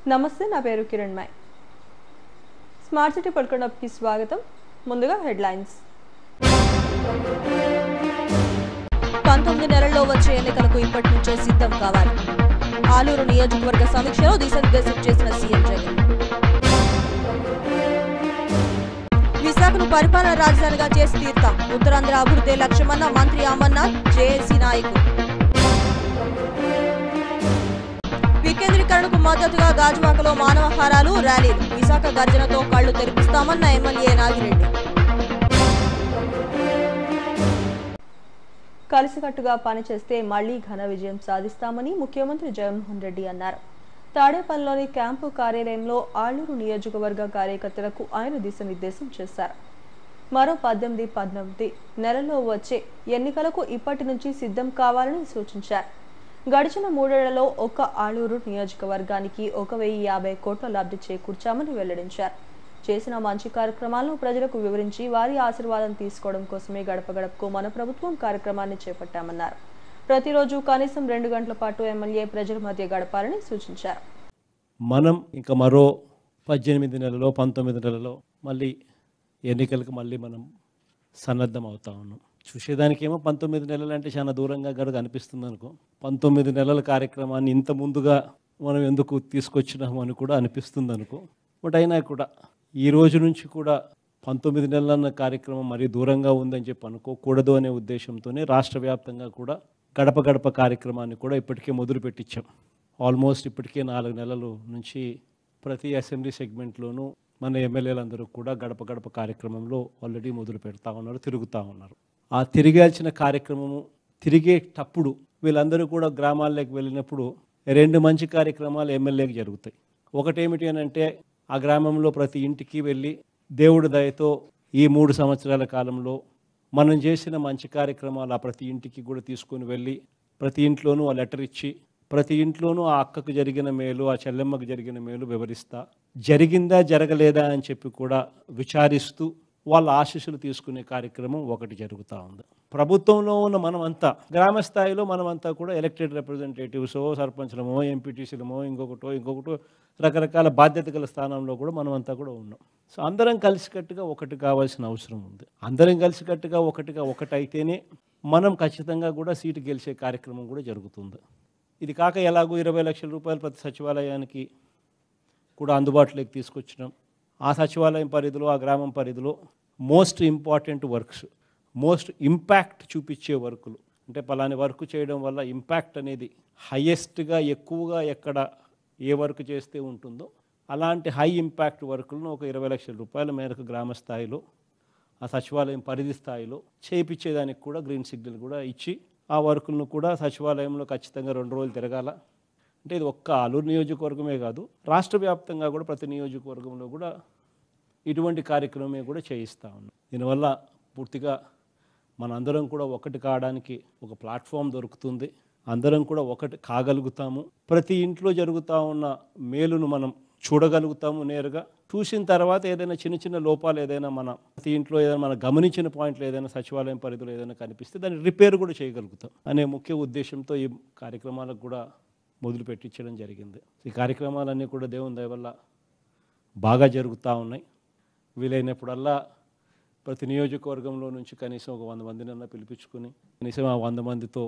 నమస్తే నా పేరు కిరణ్ మై స్మార్ట్ సిటీ పడుకున్నప్పటికి స్వాగతం ముందుగా హెడ్లైన్స్ పంతొమ్మిది నెలల్లో వచ్చే ఎన్నికలకు ఇప్పటి నుంచే సిద్ధం కావాలి ఆలూరు నియోజకవర్గ సమీక్షలో దిశానిర్దేశం చేసిన సీఎం జగన్ విశాఖను పరిపాలన రాజధానిగా చేసి తీరుతాం ఉత్తరాంధ్ర అభివృద్ధి లక్ష్యమన్న మంత్రి అమర్నాథ్ జేఏసీ నాయకులు వికేంద్రీకరణకు మద్దతుగా గాజువాకలో మానవహారాలు ర్యాలీలు విశాఖ గర్జనతో కళ్లు తెరిపిస్తామన్న ఎమ్మెల్యే నాగిరెడ్డి కలిసికట్టుగా పనిచేస్తే మళ్లీ ఘన విజయం సాధిస్తామని ముఖ్యమంత్రి జగన్మోహన్ రెడ్డి అన్నారు తాడేపల్లిలోని క్యాంపు కార్యాలయంలో ఆలూరు నియోజకవర్గ కార్యకర్తలకు ఆయన దిశానిర్దేశం చేశారు మరో పద్దెనిమిది పద్దెనిమిది నెలల్లో వచ్చే ఎన్నికలకు ఇప్పటి నుంచి సిద్ధం కావాలని సూచించారు గడిచిన మూడేళ్లలో ఒక్క ఆలూరు నియోజకవర్గానికి ఒక వెయ్యి యాభై కోట్ల లబ్ధి చేకూర్చామని వెల్లడించారు చేసిన మంచి కార్యక్రమాలను ప్రజలకు వివరించి వారి ఆశీర్వాదం తీసుకోవడం కోసమే గడప గడపకు మన ప్రభుత్వం కార్యక్రమాన్ని చేపట్టామన్నారు ప్రతిరోజు కనీసం రెండు గంటల పాటు ఎమ్మెల్యే ప్రజల మధ్య గడపాలని సూచించారు మనం ఇంకా మరో పద్దెనిమిది నెలలో పంతొమ్మిది నెలలో మళ్ళీ ఎన్నికలకు మళ్ళీ మనం సన్నద్ధం అవుతా ఉన్నాం చూసేదానికేమో పంతొమ్మిది నెలలు అంటే చాలా దూరంగా గడగ అనిపిస్తుంది అనుకో పంతొమ్మిది నెలల కార్యక్రమాన్ని ఇంత ముందుగా మనం ఎందుకు తీసుకొచ్చినాము అని కూడా అనిపిస్తుంది అనుకో బట్ అయినా కూడా ఈ రోజు నుంచి కూడా పంతొమ్మిది నెలలన్న కార్యక్రమం మరీ దూరంగా ఉందని చెప్పి అనుకోకూడదు అనే ఉద్దేశంతోనే రాష్ట్ర వ్యాప్తంగా కూడా గడప గడప కార్యక్రమాన్ని కూడా ఇప్పటికే మొదలు పెట్టించాం ఆల్మోస్ట్ ఇప్పటికే నాలుగు నెలలు నుంచి ప్రతి అసెంబ్లీ సెగ్మెంట్లోనూ మన ఎమ్మెల్యేలందరూ కూడా గడప గడప కార్యక్రమంలో ఆల్రెడీ మొదలు పెడతా ఉన్నారు తిరుగుతూ ఉన్నారు ఆ తిరిగాల్సిన కార్యక్రమము తిరిగేటప్పుడు వీళ్ళందరూ కూడా గ్రామాల్లోకి వెళ్ళినప్పుడు రెండు మంచి కార్యక్రమాలు ఎమ్మెల్యేకి జరుగుతాయి ఒకటేమిటి అని అంటే ఆ గ్రామంలో ప్రతి ఇంటికి వెళ్ళి దేవుడి దయతో ఈ మూడు సంవత్సరాల కాలంలో మనం చేసిన మంచి కార్యక్రమాలు ఆ ప్రతి ఇంటికి కూడా తీసుకొని వెళ్ళి ప్రతి ఇంట్లోనూ ఆ లెటర్ ఇచ్చి ప్రతి ఇంట్లోనూ ఆ అక్కకు జరిగిన మేలు ఆ చెల్లెమ్మకు జరిగిన మేలు వివరిస్తా జరిగిందా జరగలేదా అని చెప్పి కూడా విచారిస్తూ వాళ్ళ ఆశీస్సులు తీసుకునే కార్యక్రమం ఒకటి జరుగుతూ ఉంది ప్రభుత్వంలో ఉన్న మనమంతా గ్రామ స్థాయిలో మనమంతా కూడా ఎలక్టెడ్ రిప్రజెంటేటివ్సో సర్పంచ్లమో ఎంపీటీసీలమో ఇంకొకటో ఇంకొకటో రకరకాల బాధ్యత గల స్థానంలో కూడా మనమంతా కూడా ఉన్నాం సో అందరం కలిసికట్టుగా ఒకటి కావాల్సిన అవసరం ఉంది అందరం కలిసికట్టుగా ఒకటిగా ఒకటైతేనే మనం ఖచ్చితంగా కూడా సీటు గెలిచే కార్యక్రమం కూడా జరుగుతుంది ఇది కాక ఎలాగో ఇరవై లక్షల రూపాయలు ప్రతి సచివాలయానికి కూడా అందుబాటులోకి తీసుకొచ్చినాం ఆ సచివాలయం పరిధిలో ఆ గ్రామం పరిధిలో most important works most impact చూపించే వర్కులు అంటే పలాని వర్క్ చేయడం వల్ల ఇంపాక్ట్ అనేది హయ్యెస్ట్గా ఎక్కువగా ఎక్కడ ఏ వర్క్ చేస్తే ఉంటుందో అలాంటి హై ఇంపాక్ట్ వర్కులను ఒక ఇరవై లక్షల రూపాయల మేరకు గ్రామ స్థాయిలో ఆ సచివాలయం పరిధి స్థాయిలో చేయించేదానికి కూడా గ్రీన్ సిగ్నల్ కూడా ఇచ్చి ఆ వర్కులను కూడా సచివాలయంలో ఖచ్చితంగా రెండు రోజులు తిరగాల అంటే ఇది ఒక్క ఆలూరు నియోజకవర్గమే కాదు రాష్ట్ర వ్యాప్తంగా కూడా ప్రతి నియోజకవర్గంలో కూడా ఇటువంటి కార్యక్రమమే కూడా చేయిస్తూ ఉన్నాం దీనివల్ల పూర్తిగా మనందరం కూడా ఒకటి కావడానికి ఒక ప్లాట్ఫామ్ దొరుకుతుంది అందరం కూడా ఒకటి కాగలుగుతాము ప్రతి ఇంట్లో జరుగుతూ ఉన్న మేలును మనం చూడగలుగుతాము నేరుగా చూసిన తర్వాత ఏదైనా చిన్న చిన్న లోపాలు ఏదైనా మన ప్రతి ఇంట్లో ఏదైనా మనం గమనించిన పాయింట్లు ఏదైనా సచివాలయం పరిధిలో ఏదైనా కనిపిస్తే దాన్ని రిపేర్ కూడా చేయగలుగుతాం అనే ముఖ్య ఉద్దేశంతో ఈ కార్యక్రమాలకు కూడా మొదలు పెట్టించడం జరిగింది ఈ కార్యక్రమాలన్నీ కూడా దేవుని దయ వల్ల బాగా జరుగుతూ ఉన్నాయి వీలైనప్పుడల్లా ప్రతి నియోజకవర్గంలో నుంచి కనీసం ఒక వంద మందినన్నా పిలిపించుకుని కనీసం ఆ వంద మందితో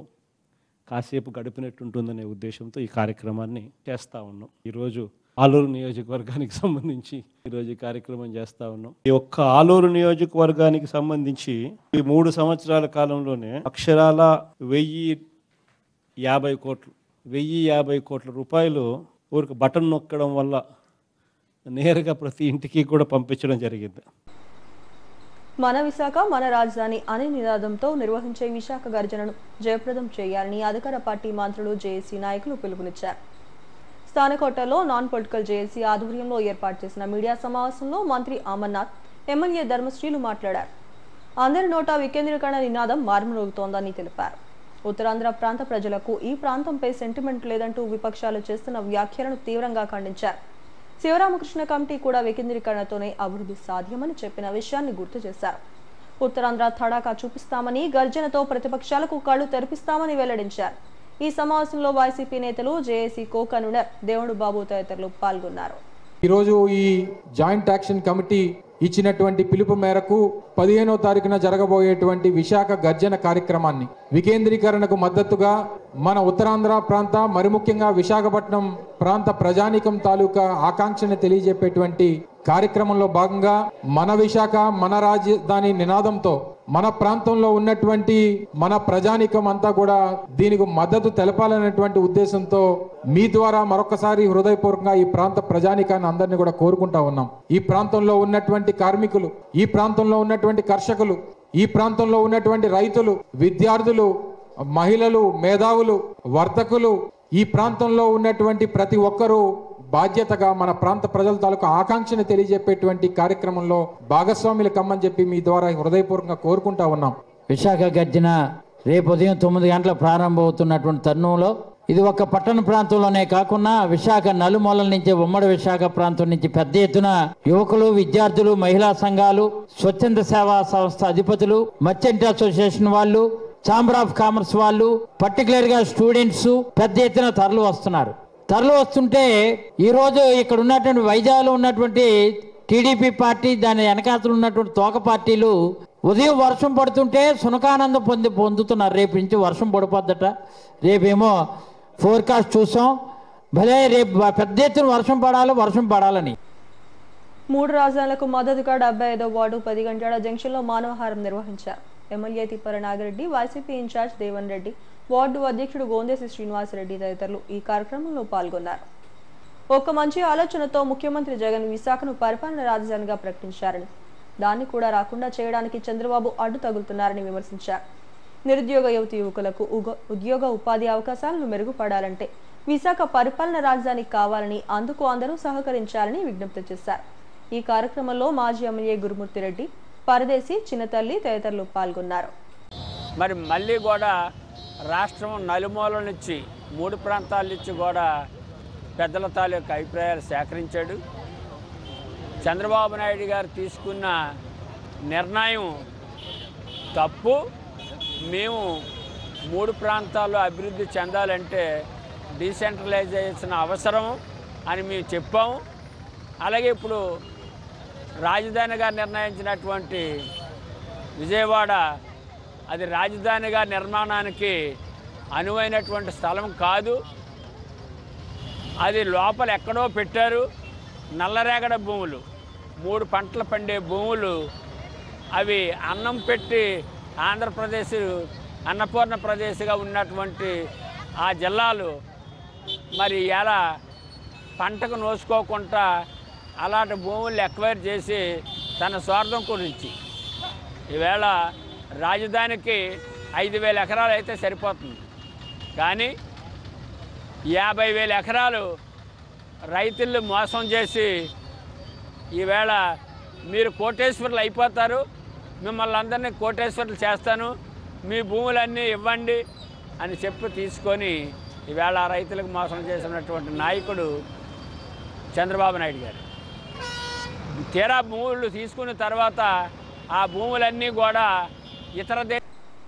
కాసేపు గడిపినట్టుంటుందనే ఉద్దేశంతో ఈ కార్యక్రమాన్ని చేస్తూ ఉన్నాం ఈరోజు ఆలూరు నియోజకవర్గానికి సంబంధించి ఈరోజు ఈ కార్యక్రమం చేస్తూ ఉన్నాం ఈ ఒక్క ఆలూరు నియోజకవర్గానికి సంబంధించి ఈ మూడు సంవత్సరాల కాలంలోనే అక్షరాల వెయ్యి యాభై కోట్లు వెయ్యి యాభై కోట్ల రూపాయలు ఊరికి బటన్ నొక్కడం వల్ల నేరుగా ప్రతి ఇంటికి కూడా పంపించడం జరిగింది మన విశాఖ మన రాజధాని అనే నినాదంతో నిర్వహించే విశాఖ గర్జనను జయప్రదం చేయాలని అధికార పార్టీ మంత్రులు జేఏసీ నాయకులు పిలుపునిచ్చారు స్థానిక హోటల్లో నాన్ పొలిటికల్ జేఏసీ ఆధ్వర్యంలో ఏర్పాటు చేసిన మీడియా సమావేశంలో మంత్రి అమర్నాథ్ ఎమ్మెల్యే ధర్మశ్రీలు మాట్లాడారు అందరి నోటా వికేంద్రీకరణ నినాదం మారుమరుగుతోందని తెలిపారు ఉత్తరాంధ్ర ప్రాంత ప్రజలకు ఈ ప్రాంతంపై సెంటిమెంట్ లేదంటూ విపక్షాలు చేస్తున్న వ్యాఖ్యలను తీవ్రంగా ఖండించారు శివరామకృష్ణ కమిటీ కూడా వికేంద్రీకరణతోనే అభివృద్ధి సాధ్యమని చెప్పిన విషయాన్ని గుర్తు చేశారు ఉత్తరాంధ్ర తడాకా చూపిస్తామని గర్జనతో ప్రతిపక్షాలకు కళ్ళు తెరిపిస్తామని వెల్లడించారు ఈ సమావేశంలో వైసీపీ నేతలు జేఏసీ కో కన్వీనర్ దేవుడు బాబు తదితరులు పాల్గొన్నారు ఈరోజు ఈ జాయింట్ యాక్షన్ కమిటీ ఇచ్చినటువంటి పిలుపు మేరకు పదిహేనో తారీఖున జరగబోయేటువంటి విశాఖ గర్జన కార్యక్రమాన్ని వికేంద్రీకరణకు మద్దతుగా మన ఉత్తరాంధ్ర ప్రాంత మరి ముఖ్యంగా విశాఖపట్నం ప్రాంత ప్రజానీకం తాలూకా ఆకాంక్షని తెలియజెప్పేటువంటి కార్యక్రమంలో భాగంగా మన విశాఖ మన రాజధాని నినాదంతో మన ప్రాంతంలో ఉన్నటువంటి మన ప్రజానీకం అంతా కూడా దీనికి మద్దతు తెలపాలనేటువంటి ఉద్దేశంతో మీ ద్వారా మరొకసారి హృదయపూర్వకంగా ఈ ప్రాంత ప్రజానీకాన్ని అందరినీ కూడా కోరుకుంటా ఉన్నాం ఈ ప్రాంతంలో ఉన్నటువంటి కార్మికులు ఈ ప్రాంతంలో ఉన్నటువంటి కర్షకులు ఈ ప్రాంతంలో ఉన్నటువంటి రైతులు విద్యార్థులు మహిళలు మేధావులు వర్తకులు ఈ ప్రాంతంలో ఉన్నటువంటి ప్రతి ఒక్కరూ బాధ్యతగా మన ప్రాంత ప్రజల తాలూకు ఆకాంక్షను తెలియజెప్పేటువంటి కార్యక్రమంలో భాగస్వాములు కమ్మని చెప్పి మీ ద్వారా హృదయపూర్వకంగా కోరుకుంటా ఉన్నాం విశాఖ గర్జన రేపు ఉదయం తొమ్మిది గంటల ప్రారంభమవుతున్నటువంటి తరుణంలో ఇది ఒక పట్టణ ప్రాంతంలోనే కాకుండా విశాఖ నలుమూలల నుంచి ఉమ్మడి విశాఖ ప్రాంతం నుంచి పెద్ద ఎత్తున యువకులు విద్యార్థులు మహిళా సంఘాలు స్వచ్ఛంద సేవా సంస్థ అధిపతులు మర్చెంట్ అసోసియేషన్ వాళ్ళు ఛాంబర్ ఆఫ్ కామర్స్ వాళ్ళు పర్టికులర్ గా స్టూడెంట్స్ పెద్ద ఎత్తున తరలి వస్తున్నారు తరలి వస్తుంటే ఈ రోజు ఇక్కడ ఉన్నటువంటి వైజాగ్లో ఉన్నటువంటి టీడీపీ పార్టీ దాని వెనకాతలు ఉన్నటువంటి తోక పార్టీలు ఉదయం వర్షం పడుతుంటే సునకానందం పొంది పొందుతున్నారు రేపు నుంచి వర్షం పడిపోద్దట రేపేమో ఫోర్కాస్ట్ చూసాం భలే రేపు పెద్ద ఎత్తున వర్షం పడాలి వర్షం పడాలని మూడు రాజధానులకు మద్దతుగా డెబ్బై ఐదో వార్డు పది గంటల జంక్షన్లో మానవహారం నిర్వహించారు MLA Tippara Nagireddy YCP in charge Devan Reddy ward అధ్యక్షుడు గోందేసి శ్రీనివాసరెడ్డి తదితరులు ఈ కార్యక్రమంలో పాల్గొన్నారు ఒక మంచి ఆలోచనతో ముఖ్యమంత్రి జగన్ విశాఖను పరిపాలన రాజధానిగా ప్రకటించారని దాన్ని కూడా రాకుండా చేయడానికి చంద్రబాబు అడ్డు తగులుతున్నారని విమర్శించారు నిరుద్యోగ యువతి యువకులకు ఉగ- ఉద్యోగ ఉపాధి అవకాశాలను మెరుగుపడాలంటే విశాఖ పరిపాలన రాజధాని కావాలని అందుకు అందరూ సహకరించాలని విజ్ఞప్తి చేశారు ఈ కార్యక్రమంలో మాజీ ఎమ్మెల్యే గురుమూర్తి రెడ్డి పరదేశి చిన్నతల్లి తదితరులు పాల్గొన్నారు మరి మళ్ళీ కూడా రాష్ట్రం నలుమూలల నుంచి మూడు ప్రాంతాల నుంచి కూడా పెద్దల తాలూకు అభిప్రాయాలు సేకరించాడు చంద్రబాబు నాయుడు గారు తీసుకున్న నిర్ణయం తప్పు మేము మూడు ప్రాంతాల్లో అభివృద్ధి చెందాలంటే డీసెంట్రలైజేషన్ అవసరం అని మేము చెప్పాము అలాగే ఇప్పుడు రాజధానిగా నిర్ణయించినటువంటి విజయవాడ అది రాజధానిగా నిర్మాణానికి అనువైనటువంటి స్థలం కాదు అది లోపల ఎక్కడో పెట్టారు నల్లరేగడ భూములు మూడు పంటలు పండే భూములు అవి అన్నం పెట్టి ఆంధ్రప్రదేశ్ అన్నపూర్ణ ప్రదేశ్గా ఉన్నటువంటి ఆ జిల్లాలు మరి ఎలా పంటకు నోసుకోకుండా అలాంటి భూములు ఎక్వైర్ చేసి తన స్వార్థం గురించి ఈవేళ రాజధానికి ఐదు వేల ఎకరాలు అయితే సరిపోతుంది కానీ యాభై వేల ఎకరాలు రైతులు మోసం చేసి ఈవేళ మీరు కోటేశ్వరులు అయిపోతారు మిమ్మల్ని అందరినీ కోటేశ్వరులు చేస్తాను మీ భూములన్నీ ఇవ్వండి అని చెప్పి తీసుకొని ఈవేళ ఆ రైతులకు మోసం చేసినటువంటి నాయకుడు చంద్రబాబు నాయుడు గారు తీరా భూములు తీసుకున్న తర్వాత ఆ భూములన్నీ కూడా ఇతర దే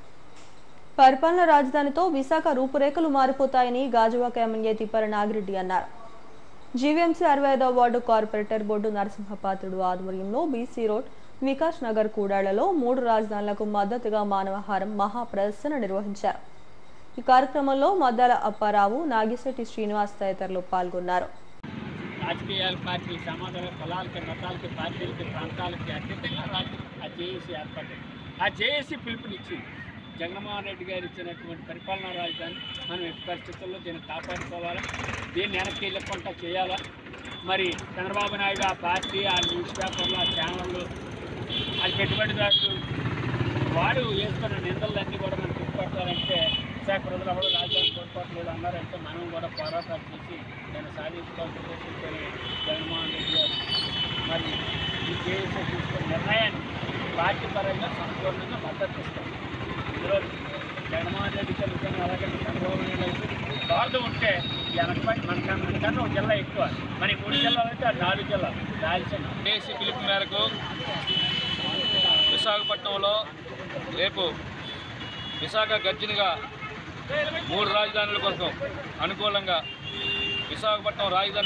పరిపాలన రాజధానితో విశాఖ రూపురేఖలు మారిపోతాయని గాజువాక ఎమ్మెల్యే తిప్పర నాగిరెడ్డి అన్నారు జీవీఎంసీ అరవై ఐదవ వార్డు కార్పొరేటర్ బొడ్డు నరసింహపాత్రుడు ఆధ్వర్యంలో బీసీ రోడ్ వికాస్ నగర్ కూడాళ్లలో మూడు రాజధానులకు మద్దతుగా మానవహారం మహా ప్రదర్శన నిర్వహించారు ఈ కార్యక్రమంలో మద్దాల అప్పారావు నాగిశెట్టి శ్రీనివాస్ తదితరులు పాల్గొన్నారు రాజకీయాల పార్టీల సమాధాన కులాలకి మతాలకి పార్టీలకి ప్రాంతాలకి అతీతంగా రాజ ఆ జేఏసీ ఏర్పడింది ఆ జేఏసీ పిలుపునిచ్చింది జగన్మోహన్ రెడ్డి గారు ఇచ్చినటువంటి పరిపాలనా రాజధాని మనం ఎట్టి పరిస్థితుల్లో దీన్ని కాపాడుకోవాలా దీన్ని వెనక్కి వెళ్ళకుండా చేయాలా మరి చంద్రబాబు నాయుడు ఆ పార్టీ ఆ న్యూస్ పేపర్లు ఆ ఛానళ్ళు అది పెట్టుబడిదారులు వాడు వేసుకున్న నిందలన్నీ కూడా మనం తిప్పట్టాలంటే విశాఖ ప్రజలు ఎవరు రాజధాని కోల్పోవట్లేదు అన్నారంటే మనం కూడా పోరాటాలు చేసి దాన్ని సాధించుకోవాల్సిన ఉద్దేశంతో జగన్మోహన్ రెడ్డి గారు మరి ఈ కేసు తీసుకున్న నిర్ణయాన్ని పార్టీ పరంగా సంపూర్ణంగా మద్దతు ఇస్తాం ఇందులో జగన్మోహన్ రెడ్డి గారు నిజంగా అలాగే చంద్రబాబు నాయుడు అయితే స్వార్థం ఉంటే వెనకబడి మనకన్నా మనకన్నా ఒక జిల్లా ఎక్కువ మన ఈ మూడు జిల్లాలు అయితే ఆ నాలుగు జిల్లాలు రాయలసీమ దేశీ పిలుపు మేరకు విశాఖపట్నంలో రేపు విశాఖ గర్జనగా మూడు రాజధానుల కోసం అనుకూలంగా విశాఖపట్నం రాజధాని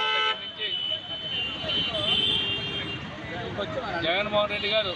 ప్రకటించిన దగ్గర నుంచి జగన్మోహన్ రెడ్డి గారు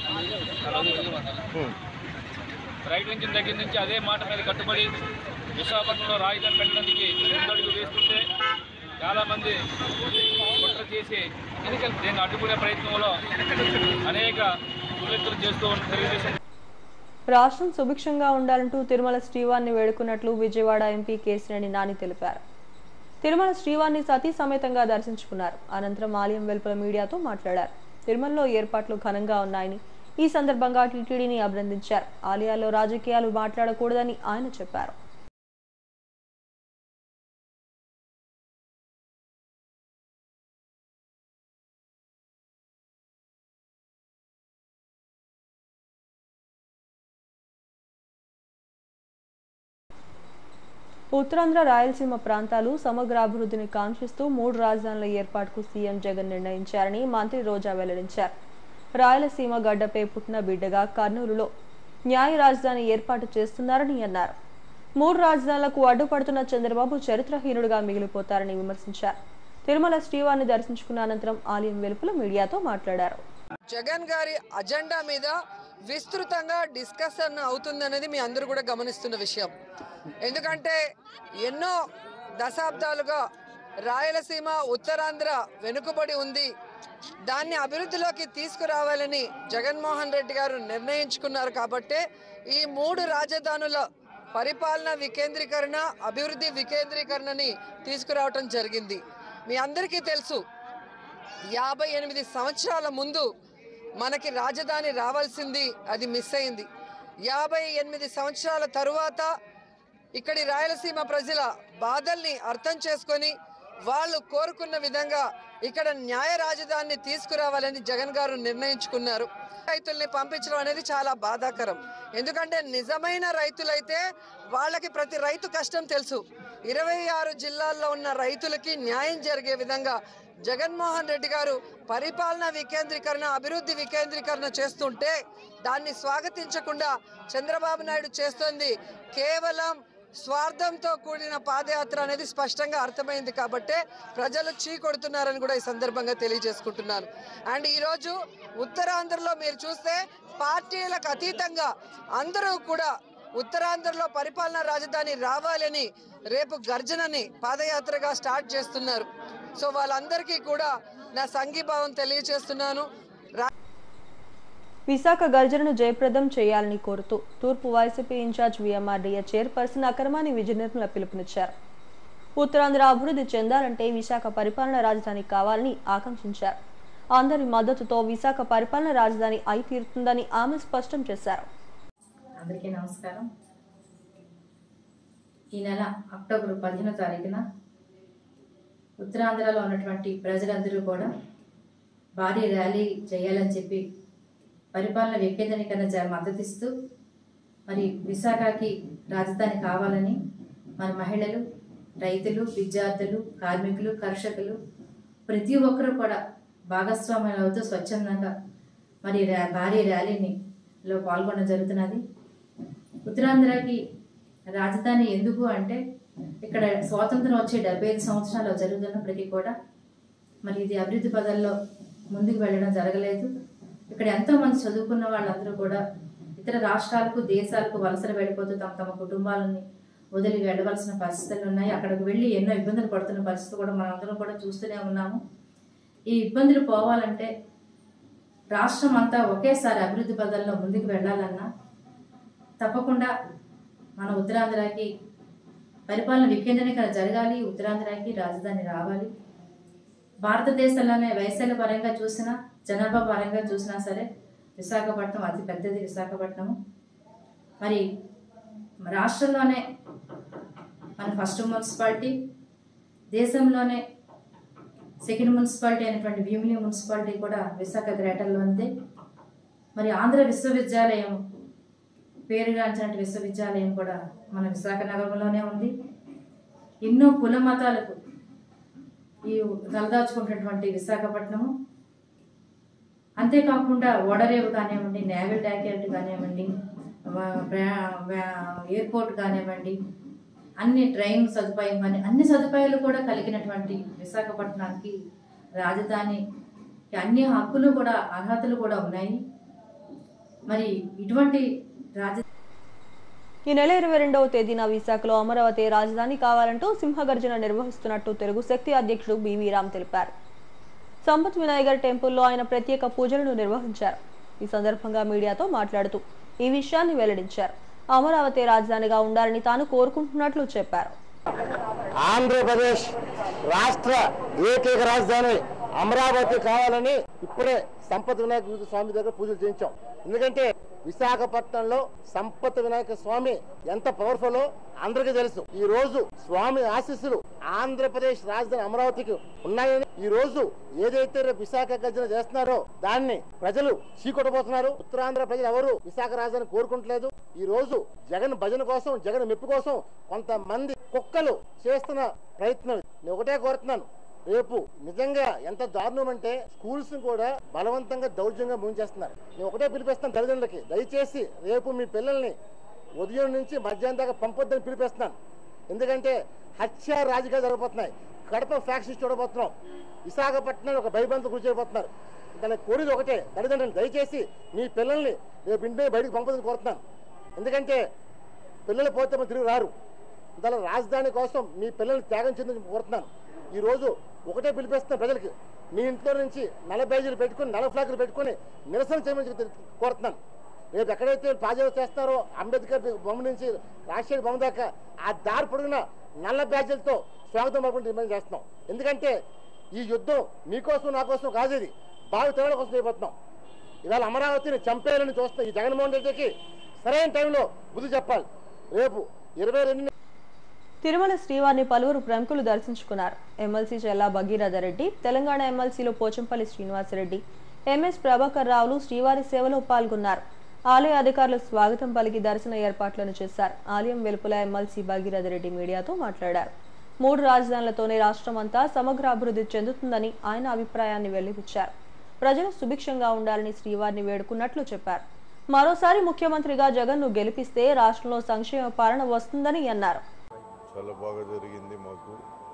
ప్రకటించిన దగ్గర నుంచి అదే మాట మీద కట్టుబడి విశాఖపట్నంలో రాజధాని పెట్టడానికి ముందడుగు వేస్తుంటే చాలామంది కుట్ర చేసి దీన్ని అడ్డుకునే ప్రయత్నంలో అనేక దుర్వెత్తులు చేస్తూ ఉన్న తెలుగుదేశం రాష్ట్రం సుభిక్షంగా ఉండాలంటూ తిరుమల శ్రీవారిని వేడుకున్నట్లు విజయవాడ ఎంపీ కేసినేని నాని తెలిపారు తిరుమల శ్రీవారిని సతీ సమేతంగా దర్శించుకున్నారు అనంతరం ఆలయం వెలుపల మీడియాతో మాట్లాడారు తిరుమలలో ఏర్పాట్లు ఘనంగా ఉన్నాయని ఈ సందర్భంగా టీటీడీని అభినందించారు ఆలయాల్లో రాజకీయాలు మాట్లాడకూడదని ఆయన చెప్పారు ఉత్తరాంధ్ర రాయలసీమ ప్రాంతాలు సమగ్రాభివృద్ధిని కాంక్షిస్తూ మూడు రాజధానుల ఏర్పాటుకు సీఎం జగన్ నిర్ణయించారని మంత్రి రోజా వెల్లడించారు రాయలసీమ గడ్డపై పుట్టిన బిడ్డగా కర్నూలులో న్యాయ రాజధాని ఏర్పాటు చేస్తున్నారని అన్నారు మూడు రాజధానులకు అడ్డుపడుతున్న చంద్రబాబు చరిత్రహీనుడిగా మిగిలిపోతారని విమర్శించారు తిరుమల శ్రీవారిని దర్శించుకున్న అనంతరం ఆలయం వెలుపల మీడియాతో మాట్లాడారు జగన్ గారి అజెండా మీద విస్తృతంగా డిస్కషన్ అవుతుందనేది మీ అందరూ కూడా గమనిస్తున్న విషయం ఎందుకంటే ఎన్నో దశాబ్దాలుగా రాయలసీమ ఉత్తరాంధ్ర వెనుకబడి ఉంది దాన్ని అభివృద్ధిలోకి తీసుకురావాలని జగన్మోహన్ రెడ్డి గారు నిర్ణయించుకున్నారు కాబట్టే ఈ మూడు రాజధానుల పరిపాలన వికేంద్రీకరణ అభివృద్ధి వికేంద్రీకరణని తీసుకురావటం జరిగింది మీ అందరికీ తెలుసు యాభై ఎనిమిది సంవత్సరాల ముందు మనకి రాజధాని రావాల్సింది అది మిస్ అయింది యాభై ఎనిమిది సంవత్సరాల తరువాత ఇక్కడి రాయలసీమ ప్రజల బాధల్ని అర్థం చేసుకొని వాళ్ళు కోరుకున్న విధంగా ఇక్కడ న్యాయ రాజధానిని తీసుకురావాలని జగన్ గారు నిర్ణయించుకున్నారు రైతుల్ని పంపించడం అనేది చాలా బాధాకరం ఎందుకంటే నిజమైన రైతులైతే వాళ్ళకి ప్రతి రైతు కష్టం తెలుసు ఇరవై ఆరు జిల్లాల్లో ఉన్న రైతులకి న్యాయం జరిగే విధంగా జగన్మోహన్ రెడ్డి గారు పరిపాలన వికేంద్రీకరణ అభివృద్ధి వికేంద్రీకరణ చేస్తుంటే దాన్ని స్వాగతించకుండా చంద్రబాబు నాయుడు చేస్తోంది కేవలం స్వార్థంతో కూడిన పాదయాత్ర అనేది స్పష్టంగా అర్థమైంది కాబట్టే ప్రజలు చీ కొడుతున్నారని కూడా ఈ సందర్భంగా తెలియజేసుకుంటున్నాను అండ్ ఈరోజు ఉత్తరాంధ్రలో మీరు చూస్తే పార్టీలకు అతీతంగా అందరూ కూడా ఉత్తరాంధ్రలో పరిపాలనా రాజధాని రావాలని రేపు గర్జనని పాదయాత్రగా స్టార్ట్ చేస్తున్నారు సో వాళ్ళందరికీ కూడా నా సంఘీభావం తెలియజేస్తున్నాను రా- విశాఖ గర్జనను జయప్రదం చేయాలని కోరుతూ తూర్పు YCP in charge VMRDA chairperson Akramani Vijayanirmala పిలుపునిచ్చారు ఉత్తరాంధ్ర అభివృద్ధి చెందాలంటే విశాఖ పరిపాలన రాజధాని కావాలని ఆకాంక్షించారు అందరి మద్దతుతో విశాఖ పరిపాలన రాజధాని అయి తీరుతుందని ఆమె స్పష్టం చేశారు అందరికీ నమస్కారం ఈ నెల అక్టోబర్ పదిహేనో తారీఖున ఉత్తరాంధ్రలో ఉన్నటువంటి ప్రజలందరూ కూడా భారీ ర్యాలీ చేయాలని చెప్పి పరిపాలన వికేంద్రీకరణ జ- మద్దతిస్తూ మరి విశాఖకి రాజధాని కావాలని మన మహిళలు రైతులు విద్యార్థులు కార్మికులు కర్షకులు ప్రతి ఒక్కరూ కూడా భాగస్వామ్యం అవుతూ స్వచ్ఛందంగా మరి ర్యా- భారీ ర్యాలీని లో పాల్గొనడం జరుగుతున్నది ఉత్తరాంధ్రకి రాజధాని ఎందుకు అంటే ఇక్కడ స్వాతంత్రం వచ్చే డెబ్బై ఐదు సంవత్సరాలు జరుగుతున్నప్పటికీ కూడా మరి ఇది అభివృద్ధి పదాల్లో ముందుకు వెళ్ళడం జరగలేదు ఇక్కడ ఎంతో మంది చదువుకున్న వాళ్ళందరూ కూడా ఇతర రాష్ట్రాలకు దేశాలకు వలసలు వెళ్ళిపోతూ తమ తమ కుటుంబాలని వదిలి వెళ్ళవలసిన పరిస్థితులు ఉన్నాయి అక్కడికి వెళ్ళి ఎన్నో ఇబ్బందులు పడుతున్న పరిస్థితి కూడా మనందరం కూడా చూస్తూనే ఉన్నాము ఈ ఇబ్బందులు పోవాలంటే రాష్ట్రం అంతా ఒకేసారి అభివృద్ధి పదంలో ముందుకు వెళ్ళాలన్నా తప్పకుండా మన ఉత్తరాంధ్రకి పరిపాలన వికేంద్రీకరణ జరగాలి ఉత్తరాంధ్రకి రాజధాని రావాలి భారతదేశంలోనే వైశాల్య పరంగా చూసినా జనాభా పరంగా చూసినా సరే విశాఖపట్నం అతి పెద్దది విశాఖపట్నము మరి రాష్ట్రంలోనే మన ఫస్ట్ మున్సిపాలిటీ దేశంలోనే సెకండ్ మున్సిపాలిటీ అయినటువంటి భీమిలి మున్సిపాలిటీ కూడా విశాఖ గ్రేటర్లో ఉంది మరి ఆంధ్ర విశ్వవిద్యాలయం పేరుగాంచినటువంటి విశ్వవిద్యాలయం కూడా మన విశాఖ నగరంలోనే ఉంది ఎన్నో కుల మతాలకు ఈ తలదాచుకున్నటువంటి విశాఖపట్నము అంతేకాకుండా ఓడరేవు కానివ్వండి నేవల్ డాక్యార్డ్ కానివ్వండి వా- వ్యా- వ్యా- ఎయిర్పోర్ట్ కానివ్వండి అన్ని ట్రైన్ సదుపాయం కానీ అన్ని సదుపాయాలు కూడా కలిగినటువంటి విశాఖపట్నానికి రాజధాని అన్ని హక్కులు కూడా అర్హతలు కూడా ఉన్నాయి మరి ఇటువంటి రాజ ఈ నెల ఇరవై రెండవ తేదీన విశాఖలో అమరావతి రాజధాని కావాలంటూ సింహగర్జన నిర్వహిస్తున్నట్టు తెలుగు శక్తి అధ్యక్షుడు బివి రామ్ తెలిపారు సంపత్ వినాయగర్ టెంపుల్లో ఆయన ప్రత్యేక పూజలను నిర్వహించారు ఈ సందర్భంగా మీడియాతో మాట్లాడుతూ ఈ విషయాన్ని వెల్లడించారు అమరావతి రాజధానిగా ఉండాలని తాను కోరుకుంటున్నట్లు చెప్పారు ఆంధ్రప్రదేశ్ రాష్ట్ర ఏకైక రాజధాని అమరావతి కావాలని ఇప్పుడే సంపత్ వినాయక స్వామి దగ్గర పూజలు చేయించాం ఎందుకంటే విశాఖపట్నంలో సంపత్ వినాయక స్వామి ఎంత పవర్ఫుల్ అందరికీ తెలుసు ఈ రోజు స్వామి ఆశీస్సులు ఆంధ్రప్రదేశ్ రాజధాని అమరావతికి ఉన్నాయని ఈ రోజు ఏదైతే రేపు విశాఖ గర్జన చేస్తున్నారో దాన్ని ప్రజలు చీకొట్టబోతున్నారు ఉత్తరాంధ్ర ప్రజలు ఎవరు విశాఖ రాజధాని కోరుకుంటలేదు ఈ రోజు జగన్ భజన కోసం జగన్ మెప్పు కోసం కొంతమంది కుక్కలు చేస్తున్న ప్రయత్నం నేను ఒకటే కోరుతున్నాను రేపు నిజంగా ఎంత దారుణం అంటే స్కూల్స్ కూడా బలవంతంగా దౌర్జంగా ముంచేస్తున్నారు నేను ఒకటే పిలిపిస్తాను తల్లిదండ్రులకి దయచేసి రేపు మీ పిల్లల్ని ఉదయం నుంచి మధ్యాహ్నం దాకా పంపొద్దని పిలిపిస్తున్నాను ఎందుకంటే హత్య రాజకీయాలు జరగబోతున్నాయి కడప ఫ్యాక్షన్ చూడబోతున్నాం విశాఖపట్నం ఒక భయబంధం గురి చేయబోతున్నారు దాని కోరిక ఒకటే తల్లిదండ్రులు దయచేసి మీ పిల్లల్ని రేపు ఇంటి బయటకు పంపదని కోరుతున్నాను ఎందుకంటే పిల్లలు పోతే మనం తిరిగి రారు దాని రాజధాని కోసం మీ పిల్లల్ని త్యాగం చెందని కోరుతున్నాను ఈ రోజు ఒకటే పిలిపిస్తున్న ప్రజలకి మీ ఇంట్లో నుంచి నల్ల బ్యాజీలు పెట్టుకుని నల్ల ఫ్లాగులు పెట్టుకుని నిరసన చేయమని చెప్పి కోరుతున్నాను రేపు ఎక్కడైతే పాజాలు చేస్తారో అంబేద్కర్ బొమ్మ నుంచి రాజశేఖర్ బొమ్మ దాకా ఆ దారి పొడిగిన నల్ల బ్యాజీలతో స్వాగతం పడుకుంటూ డిమాండ్ చేస్తున్నాం ఎందుకంటే ఈ యుద్ధం మీకోసం నా కోసం కాదు ఇది భావి తరాల కోసం చేయబోతున్నాం ఇవాళ అమరావతిని చంపేయాలని చూస్తున్న ఈ జగన్మోహన్ రెడ్డికి సరైన టైంలో బుద్ధి చెప్పాలి రేపు ఇరవై రెండు తిరుమల శ్రీవారిని పలువురు ప్రముఖులు దర్శించుకున్నారు ఎమ్మెల్సీ చెల్లా భగీరథ రెడ్డి తెలంగాణ ఎమ్మెల్సీలో పోచంపల్లి శ్రీనివాసరెడ్డి ఎంఎస్ ప్రభాకర్ రావులు శ్రీవారి సేవలో పాల్గొన్నారు ఆలయ అధికారులు స్వాగతం పలికి దర్శన ఏర్పాట్లను చేశారు ఆలయం వెలుపల ఎమ్మెల్సీ భగీరథ రెడ్డి మీడియాతో మాట్లాడారు మూడు రాజధానులతోనే రాష్ట్రం అంతా సమగ్ర అభివృద్ధి చెందుతుందని ఆయన అభిప్రాయాన్ని వెళ్లిబుచ్చారు ప్రజలు సుభిక్షంగా ఉండాలని శ్రీవారిని వేడుకున్నట్లు చెప్పారు మరోసారి ముఖ్యమంత్రిగా జగన్ను గెలిపిస్తే రాష్ట్రంలో సంక్షేమ పాలన వస్తుందని అన్నారు చాలా బాగా జరిగింది మాకు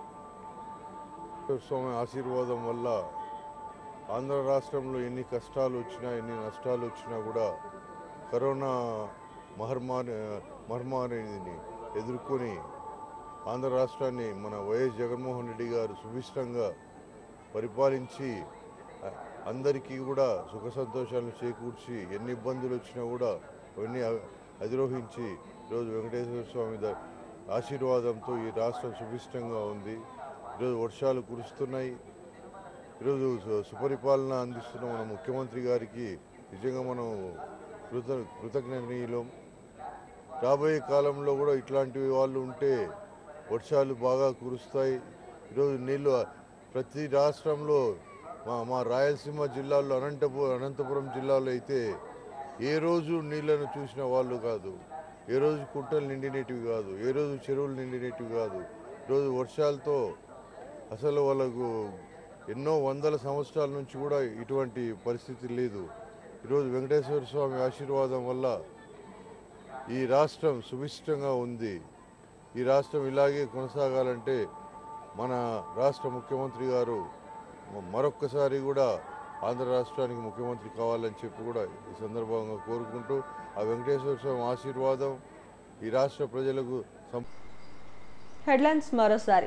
స్వామి ఆశీర్వాదం వల్ల ఆంధ్ర రాష్ట్రంలో ఎన్ని కష్టాలు వచ్చినా ఎన్ని నష్టాలు వచ్చినా కూడా కరోనా మహమ్మారి మహమ్మారిని ఎదుర్కొని ఆంధ్ర రాష్ట్రాన్ని మన వైఎస్ జగన్మోహన్ రెడ్డి గారు సుభిష్టంగా పరిపాలించి అ- అందరికీ కూడా సుఖ సంతోషాలను చేకూర్చి ఎన్ని ఇబ్బందులు వచ్చినా కూడా అవన్నీ అ- అధిరోహించి ఈరోజు వెంకటేశ్వర స్వామి ద- ఆశీర్వాదంతో ఈ రాష్ట్రం సుభిష్టంగా ఉంది ఈరోజు వర్షాలు కురుస్తున్నాయి ఈరోజు సు- సుపరిపాలన అందిస్తున్న మన ముఖ్యమంత్రి గారికి నిజంగా మనం కృత కృతజ్ఞనీయులం రాబోయే కాలంలో కూడా ఇట్లాంటి వాళ్ళు ఉంటే వర్షాలు బాగా కురుస్తాయి ఈరోజు నీళ్ళు ప్రతి రాష్ట్రంలో మా మా రాయలసీమ జిల్లాలో అనంతపురం అనంతపురం జిల్లాలో అయితే ఏ రోజు నీళ్లను చూసిన వాళ్ళు కాదు ఏ రోజు కుంటలు నిండినటివి కాదు ఏ రోజు చెరువులు నిండినటివి కాదు ఈరోజు వర్షాలతో అసలు వాళ్ళకు ఎన్నో వందల సంవత్సరాల నుంచి కూడా ఇటువంటి పరిస్థితి లేదు ఈరోజు వెంకటేశ్వర స్వామి ఆశీర్వాదం వల్ల ఈ రాష్ట్రం సుభిష్టంగా ఉంది ఈ రాష్ట్రం ఇలాగే కొనసాగాలంటే మన రాష్ట్ర ముఖ్యమంత్రి గారు మ- మరొక్కసారి కూడా ఆంధ్ర రాష్ట్రానికి ముఖ్యమంత్రి కావాలని చెప్పి కూడా ఈ సందర్భంగా కోరుకుంటూ ఆ వెంకటేశ్వర స్వామి ఆశీర్వాదం ఈ రాష్ట్ర ప్రజలకు సం హెడ్లైన్స్ మరోసారి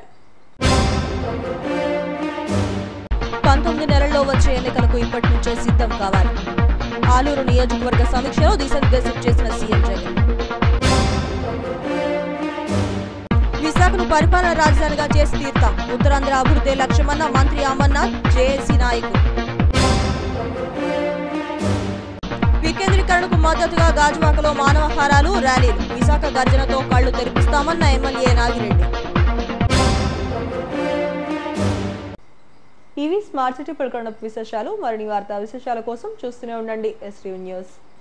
పంతొమ్మిది నెలల్లో వచ్చే ఎన్నికలకు ఇప్పటి నుంచే సిద్ధం కావాలి ఆలూరు నియోజకవర్గ సమీక్షలో దిశానిర్దేశం చేసిన సీఎం జగన్ విశాఖను పరిపాలన రాజధానిగా చేసి తీరుతాం ఉత్తరాంధ్ర అభివృద్ధి లక్ష్యమన్న మంత్రి అమర్నాథ్ జేఏసీ నాయకులు వికేంద్రీకరణకు మద్దతుగా గాజువాకలో మానవహారాలు ర్యాలీలు విశాఖ గర్జనతో కళ్లు తెరిపిస్తామన్న ఎమ్మెల్యే నాగిరెడ్డి ఇవి స్మార్ట్ సిటీ ప్రకటన విశేషాలు మరిన్ని వార్తా విశేషాల కోసం చూస్తూనే ఉండండి ఎస్టీవీ న్యూస్